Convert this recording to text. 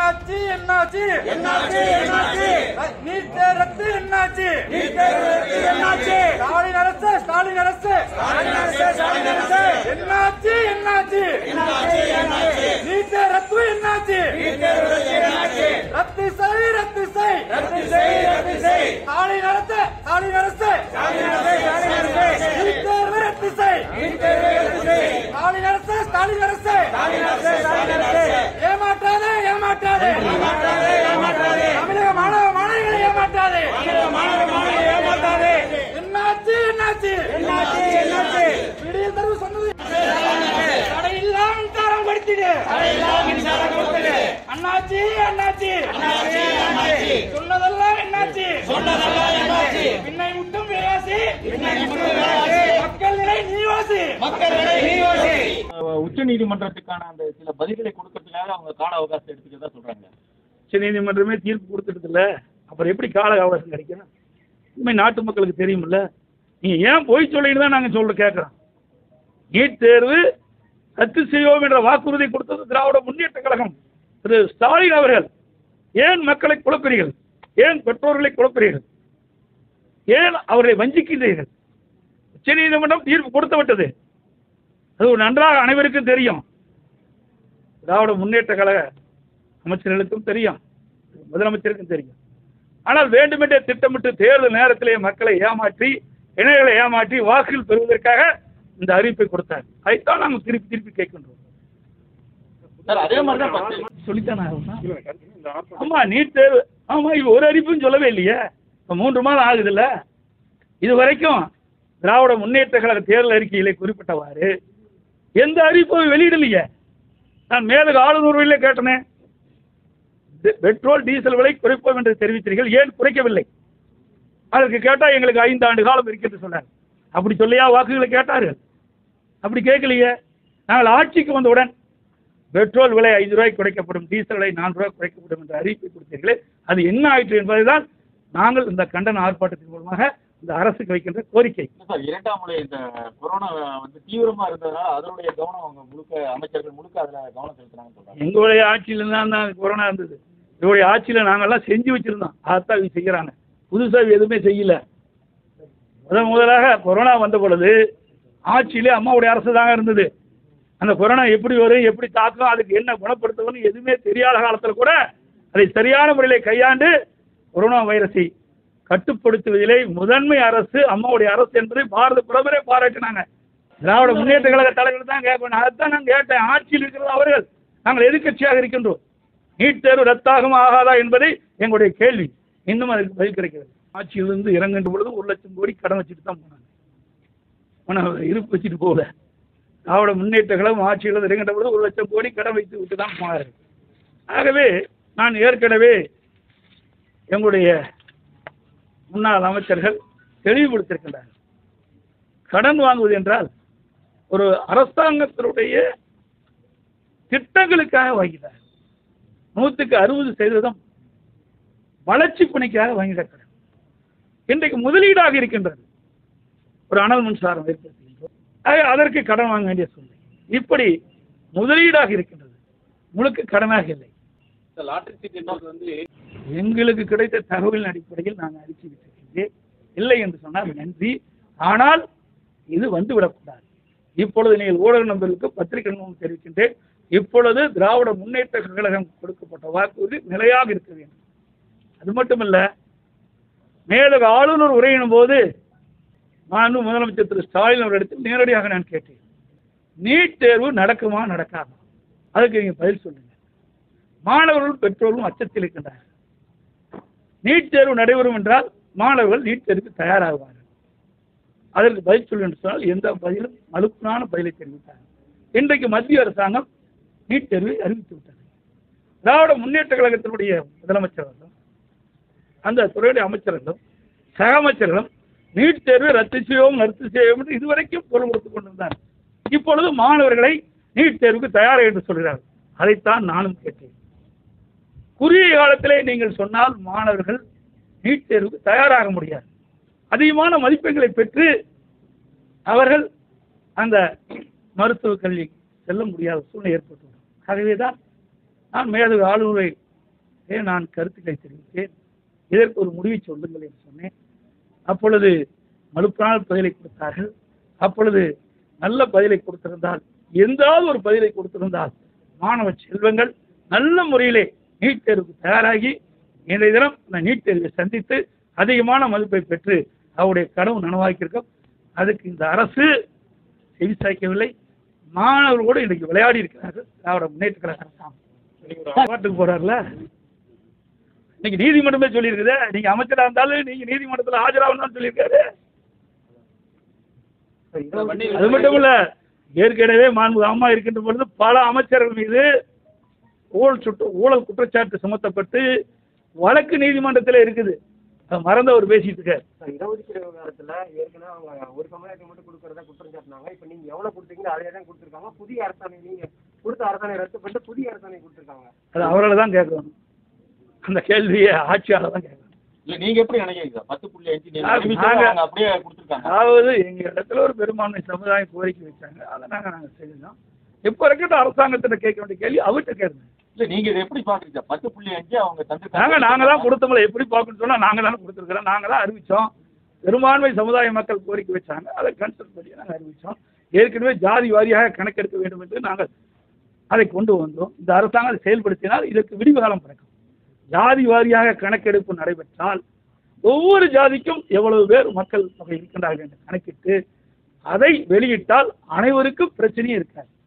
என்னாச்சு என்னாச்சு என்னாச்சு என்னாச்சு நீட் ரத்து என்னாச்சு நீட் தேர்வு ரத்து என்னாச்சு ஸ்டாலின் அரசு ஸ்டாலின் அரசு ஸ்டாலின் அரசு ஸ்டாலின் அரசு என்னாச்சு என்னாச்சு என்னாச்சு என்னாச்சு நீட் ரத்து என்னாச்சு நீட் தேர்வு ரத்து என்னாச்சு ரத்து செய் ரத்து செய் ரத்து செய் ரத்து செய் ஸ்டாலின் அரசு ஸ்டாலின் அரசு ஸ்டாலின் அரசு ஸ்டாலின் அரசு நீட் தேர்வு ரத்து செய் நீட் தேர்வு ரத்து செய் ஸ்டாலின் அரசு ஸ்டாலின் அரசு ஸ்டாலின் அரசு ஸ்டாலின் அரசு ஏமாற்றாதே ஏமாற்றாதே ஏமாற்றாதே ஏமாற்றாதே தமிழக மாணவ மாணவிகளை ஏமாற்றாதே மாணவ மாணவி ஏமாற்றாதே என்னாச்சு என்னாச்சு என்னாச்சு என்னாச்சு விடியல் தருவு சொன்னது தடையில்லா மின்சாரம் கொடுத்திடு அதையெல்லாம் மின்சாரம் கொடுத்தது அண்ணாச்சி அண்ணாச்சி அண்ணாச்சி அண்ணாச்சி சொன்னதெல்லாம் என்னாச்சு சொன்னதெல்லாம் என்னாச்சு பின்னை முட்டும் விராசி பின்னாடி முன்னும் விராசி. மக்கள் நிலை நீவாசி மக்கள் விலை நீவாசி உச்ச நீதிமன்றத்துக்கான அந்த சில பதில்களை கொடுக்கறதுக்காக அவங்க கால அவகாசம் எடுத்துக்கிறதா சொல்றாங்க உச்ச நீதிமன்றமே தீர்ப்பு கொடுத்துட்டு இல்ல அப்புறம் எப்படி கால அவகாசம் கிடைக்கும் உண்மை நாட்டு மக்களுக்கு தெரியுமில்ல நீங்க ஏன் பொய் சொல்லிட்டு தான் நாங்க சொல்ல கேட்கிறோம் நீட் தேர்வு ரத்து செய்வோம் என்ற வாக்குறுதி கொடுத்தது திராவிட முன்னேற்ற கழகம் திரு ஸ்டாலின் அவர்கள் ஏன் மக்களை குழப்பறீர்கள் ஏன் பெற்றோர்களை குழப்பறீர்கள் ஏன் அவர்களை வஞ்சிக்கின்றீர்கள் உச்சநீதிமன்றம் தீர்ப்பு கொடுத்து விட்டது அது நன்றாக அனைவருக்கும் தெரியும் திராவிட முன்னேற்ற கழக அமைச்சர்களுக்கும் தெரியும் முதலமைச்சருக்கும் தெரியும் ஆனால் வேண்டுமென்றே திட்டமிட்டு தேர்தல் நேரத்திலே மக்களை ஏமாற்றி இணையர்களை ஏமாற்றி வாக்குகள் பெறுவதற்காக இந்த அறிவிப்பை கொடுத்தார் அதைத்தான் நாங்கள் திருப்பி திருப்பி கேட்கின்றோம் சார் அதே மாதிரி தான் பத்து சொல்லித்தானே ஆகணும். ஆமா நீட் தேர்வு ஆமா இது ஒரு அறிவிப்பும் சொல்லவே இல்லையே இப்போ மூன்று மாதம் ஆகுதுல்ல இது வரைக்கும் திராவிட முன்னேற்ற கழக தேர்தல் அறிக்கையிலே குறிப்பிட்டவாறு எந்த அறிவிப்பும் வெளியிடலையே நான் மேலக ஆளுநர் வழியிலே கேட்டனே பெ- பெட்ரோல் டீசல் விலை குறைப்போம் என்று தெரிவித்தீர்கள் ஏன் குறைக்கவில்லை அதற்கு கேட்டால் எங்களுக்கு ஐந்து ஆண்டு காலம் இருக்கிறது சொன்னார் அப்படி சொல்லியா வாக்குகளை கேட்டார்கள் அப்படி கேட்கலையே நாங்கள் ஆட்சிக்கு வந்தவுடன் பெட்ரோல் விலை ஐந்து ரூபாய் குறைக்கப்படும் டீசல் விலை நான்கு ரூபாய் குறைக்கப்படும் என்ற அறிவிப்பை கொடுத்தீர்களே அது என்ன ஆயிற்று என்பதுதான் நாங்கள் இந்த கண்டன ஆர்ப்பாட்டத்தின் மூலமாக இந்த அரசுக்கு வைக்கின்ற கோரிக்கை இல்ல சார் இரண்டாம் முறை இந்த கொரோனா வந்து தீவிரமா இருந்ததுனால அதனுடைய கவனம் அவங்க முழுக்க அமைச்சர்கள் முழுக்க அதுல கவனம் செலுத்தினாங்கன்னு சொல்றாங்க எங்களுடைய ஆட்சியில் தான் தான் கொரோனா இருந்தது இவருடைய ஆட்சியில் நாங்கெல்லாம் செஞ்சு வச்சிருந்தோம் அதைத்தான் இவங்க செய்கிறாங்க புதுசாக எதுவுமே செய்யல முதல் முதலாக கொரோனா வந்த பொழுது ஆட்சியிலே அம்மாவுடைய அரசு தாங்க இருந்தது அந்த கொரோனா எப்படி வரும் எப்படி தாக்கும் அதுக்கு என்ன குணப்படுத்தணும்னு எதுவுமே தெரியாத காலத்தில் கூட அதை சரியான முறையில் கையாண்டு கொரோனா வைரஸை கட்டுப்படுத்துவதிலே முதன்மை அரசு அம்மாவுடைய அரசு என்பதை பாரத பிரதமரே பாராட்டினாங்க திராவிட முன்னேற்ற கழக தலைவர் தான் கேட்பேன் அதைத்தான் நான் கேட்டேன் ஆட்சியில் இருக்கிறது அவர்கள் நாங்கள் எதிர்க்கட்சியாக இருக்கின்றோம் நீட் தேர்வு ரத்தாகும் ஆகாதா என்பதை எங்களுடைய கேள்வி இன்னும் அதுக்கு பதில் கிடைக்கிறது ஆட்சியிலிருந்து இறங்குகின்ற பொழுது ஒரு லட்சம் கோடி கடன் வச்சுட்டு தான் போனாங்க ஆனால் இருப்பு வச்சுட்டு போகல திராவிட முன்னேற்ற கழகம் ஆட்சியில் இறங்குகின்ற பொழுது ஒரு லட்சம் கோடி கடன் வைத்து விட்டு தான் போனார் ஆகவே நான் ஏற்கனவே எங்களுடைய முன்னாள் அமைச்சர்கள் தெளிவுபடுத்தியிருக்கின்றார்கள் கடன் வாங்குவது என்றால் ஒரு அரசாங்கத்தினுடைய திட்டங்களுக்காக வாங்கினார் நூற்றுக்கு அறுபது சதவீதம் வளர்ச்சி பணிக்காக வாங்கிட கடன் இன்றைக்கு முதலீடாக இருக்கின்றது ஒரு அனல் மின்சாரம் ஏற்படுத்துகின்றோம் ஆக அதற்கு கடன் வாங்க வேண்டிய சூழ்நிலை இப்படி முதலீடாக இருக்கின்றது முழுக்க கடனாக இல்லை இந்த லாட்டரி சீட் என்பது வந்து எங்களுக்கு கிடைத்த தகவலின் அடிப்படையில் நாங்கள் அறிக்கை விட்டிருக்கின்றேன் இல்லை என்று சொன்னால் நன்றி ஆனால் இது வந்துவிடக்கூடாது இப்பொழுது நீங்கள் ஊடக நண்பர்களுக்கு பத்திரிகை மூலம் தெரிவிக்கின்றேன் இப்பொழுது திராவிட முன்னேற்ற கழகம் கொடுக்கப்பட்ட வாக்குறுதி நிலையாக இருக்க வேண்டும் அது மட்டுமல்ல மேலக ஆளுநர் உரையிடும் போது நான் முதலமைச்சர் திரு ஸ்டாலின் அவரிடத்தில் நேரடியாக நான் கேட்டேன் நீட் தேர்வு நடக்குமா நடக்காதா அதுக்கு நீங்கள் பதில் சொல்லுங்க மாணவர்களும் பெற்றோர்களும் அச்சத்தில் இருக்கின்றார்கள் நீட் தேர்வு நடைபெறும் என்றால் மாணவர்கள் நீட் தேர்வுக்கு தயாராகுவார்கள் அதற்கு பதில் சொல்லு என்று சொன்னால் எந்த பதிலும் மலுப்பான பதிலை தெரிவித்தார்கள் இன்றைக்கு மத்திய அரசாங்கம் நீட் தேர்வை அறிவித்து விட்டது திராவிட முன்னேற்ற கழகத்தினுடைய முதலமைச்சர்களும் அந்த துறையுடைய அமைச்சர்களும் சக அமைச்சர்களும் நீட் தேர்வை ரத்து செய்வோம் ரத்து செய்வோம் என்று இதுவரைக்கும் பொருள் கொடுத்துக் கொண்டிருந்தார் இப்பொழுது மாணவர்களை நீட் தேர்வுக்கு தயார் என்று சொல்கிறார்கள் அதைத்தான் நானும் கேட்டேன் குறுகிய காலத்திலே நீங்கள் சொன்னால் மாணவர்கள் நீட் தேர்வுக்கு தயாராக முடியாது அதிகமான மதிப்பெண்களை பெற்று அவர்கள் அந்த மருத்துவ கல்வி செல்ல முடியாத சூழ்நிலை ஏற்பட்டுள்ளது ஆகவே தான் நான் மேலது ஆளுநரை ஏ நான் கருத்துக்களை தெரிவித்தேன் இதற்கு ஒரு முடிவை சொல்லுங்கள் என்று சொன்னேன் அப்பொழுது மலுப்பான பதிலை கொடுத்தார்கள் அப்பொழுது நல்ல பதிலை கொடுத்திருந்தால் எந்தாவது ஒரு பதிலை கொடுத்திருந்தால் மாணவ செல்வங்கள் நல்ல முறையிலே நீட் தேர்வுக்கு தயாராகி இன்றைய தினம் அந்த நீட் தேர்வை சந்தித்து அதிகமான மதிப்பை பெற்று அவருடைய கனவு நனவாக்கியிருக்கோம் அதுக்கு இந்த அரசு செவிசாய்க்கவில்லை மாணவர்களோடு இன்றைக்கு விளையாடி இருக்கிறார்கள் திராவிட முன்னேற்ற கழக அரசாங்கம் பாட்டுக்கு போறாருல இன்னைக்கு நீதிமன்றமே சொல்லியிருக்குதே நீங்க அமைச்சரா இருந்தாலும் நீங்க நீதிமன்றத்துல ஆஜராகணும்னு சொல்லியிருக்காரு அது மட்டும் இல்ல ஏற்கனவே மாண்பு அம்மா இருக்கின்ற பொழுது பல அமைச்சர்கள் மீது ஊழல் சுட்டு ஊழல் குற்றச்சாட்டு சுமத்தப்பட்டு வழக்கு நீதிமன்றத்தில் இருக்குது அதை மறந்து அவர் பேசிட்டு இருக்காரு சார், இடஒதுக்கீடு விவகாரத்துல ஏற்கனவே அவங்க ஒரு சமுதாயத்துக்கு மட்டும் கொடுக்கறதா குற்றம் சாட்டினாங்க இப்ப நீங்க எவ்வளவு கொடுத்தீங்களோ அதே தான் கொடுத்துருக்காங்க புதிய அரசாணை நீங்க கொடுத்த அரசாணை ரத்து பண்ணிட்டு புதிய அரசாணை கொடுத்துருக்காங்க அது அவரால் தான் கேட்கணும் அந்த கேள்வியை ஆட்சியாளர் தான் கேட்கணும் இல்ல நீங்க எப்படி நினைக்கிறீங்க சார் பத்து புள்ளி அஞ்சு நீங்க நாங்க- அறிவிச்சதை அவங்க அப்படியே கொடுத்துருக்காங்க அதாவது எங்க இடத்துல ஒரு பெரும்பான்மை சமுதாயம் கோரிக்கை வச்சாங்க அதை நாங்க நாங்க செஞ்சோம் இப்போ இருக்கட்டும் அரசாங்கத்திட்ட கேட்க வேண்டிய கேள்வி அவர்கிட்ட கேட்கணும் இல்ல நீங்க இதை எப்படி பாக்குறீங்க சார் பத்து புள்ளி அஞ்சு அவங்க தந்திருக்காங்க நாங்க நாங்க தான் கொடுத்தோம்ல எப்படி பார்க்கணும்னு சொன்னா நாங்க தானே கொடுத்துருக்கிறோம் நாங்க தான் அறிவிச்சோம் பெரும்பான்மை சமுதாய மக்கள் கோரிக்கை வச்சாங்க அதை கன்சல்ட் பண்ணி நாங்கள் அறிவிச்சோம் ஏற்கனவே ஜாதி வாரியாக கணக்கெடுக்க வேண்டும் என்று நாங்கள் அதை கொண்டு வந்தோம் இந்த அரசாங்கம் அதை செயல்படுத்தினால் இதற்கு விடிவு காலம் பிறக்கும் ஜாதி வாரியாக கணக்கெடுப்பு நடைபெற்றால் ஒவ்வொரு ஜாதிக்கும் எவ்வளவு பேர் மக்கள் தொகை இருக்கின்றார்கள் என்று கணக்கிட்டு அதை வெளியிட்டால் அனைவருக்கும் பிரச்சனையே இருக்காது